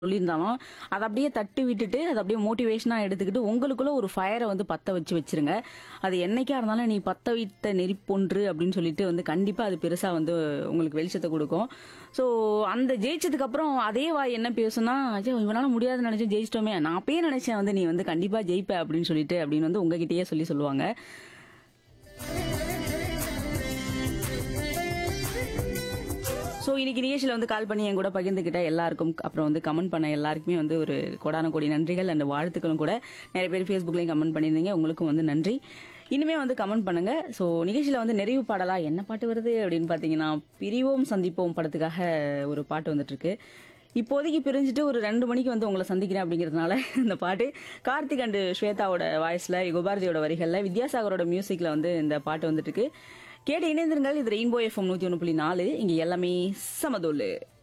சொல்லியிருந்தாலும் அதை அப்படியே தட்டி விட்டுட்டு அதை அப்படியே மோட்டிவேஷனா எடுத்துக்கிட்டு உங்களுக்குள்ள ஒரு ஃபயரை வந்து பத்த வச்சு வச்சிருங்க அது என்னைக்கா இருந்தாலும் நீ பத்த வைத்த நெறிப்பொன்று அப்படின்னு சொல்லிட்டு வந்து கண்டிப்பா அது பெருசா வந்து உங்களுக்கு வெளிச்சத்தை கொடுக்கும் ஸோ அந்த ஜெயிச்சதுக்கு அப்புறம் அதே வாய் என்ன பேசுனா ஐயோ இவனால முடியாதுன்னு நினைச்சேன் ஜெயிச்சிட்டோமே நான் அப்பயே நினைச்சேன் வந்து நீ வந்து கண்டிப்பா ஜெயிப்ப அப்படின்னு சொல்லிட்டு அப்படின்னு வந்து உங்ககிட்டயே சொல்லி சொல்லுவாங்க ஸோ இன்னைக்கு நிகழ்ச்சியில் வந்து கால் பண்ணி என் கூட பகிர்ந்துக்கிட்ட எல்லாருக்கும் அப்புறம் வந்து கமெண்ட் பண்ண எல்லாருக்குமே வந்து ஒரு கோடான கோடி நன்றிகள் அந்த வாழ்த்துக்களும் கூட நிறைய பேர் ஃபேஸ்புக்லையும் கமெண்ட் பண்ணியிருந்தீங்க உங்களுக்கும் வந்து நன்றி இனிமே வந்து கமெண்ட் பண்ணுங்க ஸோ நிகழ்ச்சியில் வந்து நிறைவு பாடலா என்ன பாட்டு வருது அப்படின்னு பார்த்தீங்கன்னா பிரிவோம் சந்திப்போம் படத்துக்காக ஒரு பாட்டு வந்துட்டு இருக்கு இப்போதைக்கு பிரிஞ்சுட்டு ஒரு ரெண்டு மணிக்கு வந்து உங்களை சந்திக்கிறேன் அப்படிங்கிறதுனால இந்த பாட்டு கார்த்திக் அண்டு ஸ்வேதாவோட வாய்ஸ்ல யுகபாரதியோட வரிகள்ல வித்யாசாகரோட மியூசிக்ல வந்து இந்த பாட்டு வந்துட்டு இருக்கு கேட்டு இணைந்திருங்கள் இது ரெயின்போ எஃப்எம் நூத்தி ஒன்று புள்ளி நாலு இங்க எல்லாமே சமதோலு